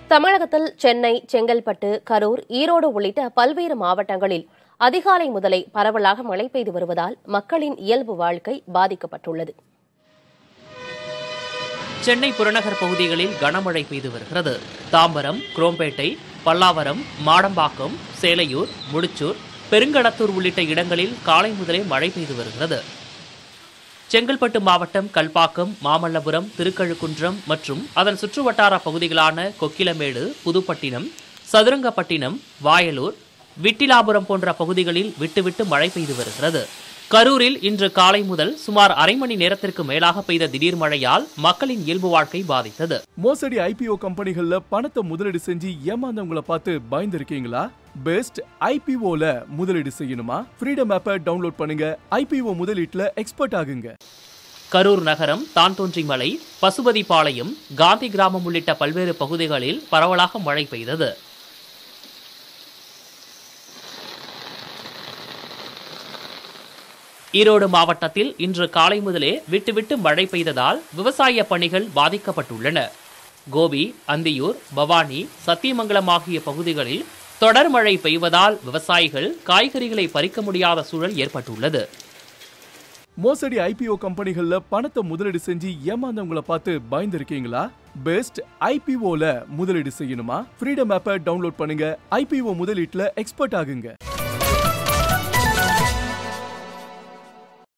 தமிழகத்தில் சென்னை செங்கல்பட்டு கரூர் ஈரோடு உள்ளிட்ட பல்வேறு மாவட்டங்களில் அதிகாலை முதலே பரவலாக மழை பெய்து வருவதால் மக்களின் இயல்பு வாழ்க்கை பாதிக்கப்பட்டுள்ளது சென்னை புறநகர் பகுதிகளில் கனமழை பெய்து வருகிறது தாம்பரம் குரோம்பேட்டை பல்லாவரம் மாடம்பாக்கம் சேலையூர் முடிச்சூர் பெருங்களத்தூர் உள்ளிட்ட இடங்களில் காலை முதலே மழை பெய்து வருகிறது செங்கல்பட்டு மாவட்டம் கல்பாக்கம் மாமல்லபுரம் திருக்கழுக்குன்றம் மற்றும் அதன் சுற்றுவட்டார பகுதிகளான கொக்கிலமேடு புதுப்பட்டினம் சதுரங்கப்பட்டினம் வாயலூர் விட்டிலாபுரம் போன்ற பகுதிகளில் விட்டுவிட்டு மழை பெய்து வருகிறது கரூரில் இன்று காலை முதல் சுமார் அரை மணி நேரத்திற்கு மேலாக பெய்த திடீர் மழையால் மக்களின் இயல்பு வாழ்க்கை பாதித்தது மோசடி ஐபிஓ கம்பெனிகள்ல பணத்தை முதலீடு செஞ்சு ஏமாந்தவங்கள பார்த்து பயந்துருக்கீங்களா பெஸ்ட் ஐபிஓல முதலீடு செய்யணுமா ஃப்ரீடம் ஆப்பை டவுன்லோட் பண்ணுங்க ஐபிஓ முதலீட்டுல எக்ஸ்பர்ட் ஆகுங்க கரூர் நகரம் தான்தோன்றிமலை பசுபதிபாளையம் காந்தி கிராமம் உள்ளிட்ட பல்வேறு பகுதிகளில் பரவலாக மழை பெய்தது ஈரோடு மாவட்டத்தில் இன்று காலை முதலே விட்டுவிட்டு மழை பெய்ததால் விவசாய பணிகள் பாதிக்கப்பட்டுள்ளன கோபி அந்தியூர் பவானி சத்தியமங்கலம் ஆகிய பகுதிகளில் தொடர் மழை பெய்வதால் விவசாயிகள் காய்கறிகளை பறிக்க முடியாத சூழல் ஏற்பட்டுள்ளது மோசடி ஐபிஓ கம்பெனிகள்ல பணத்தை முதலீடு செஞ்சு ஏமாந்தவங்கள பார்த்து பயந்துருக்கீங்களா பெஸ்ட் ஐபிஓல முதலீடு செய்யணுமா ஃப்ரீடம் ஆப்பை டவுன்லோட் பண்ணுங்க ஐபிஓ முதலீட்டுல எக்ஸ்பர்ட் ஆகுங்க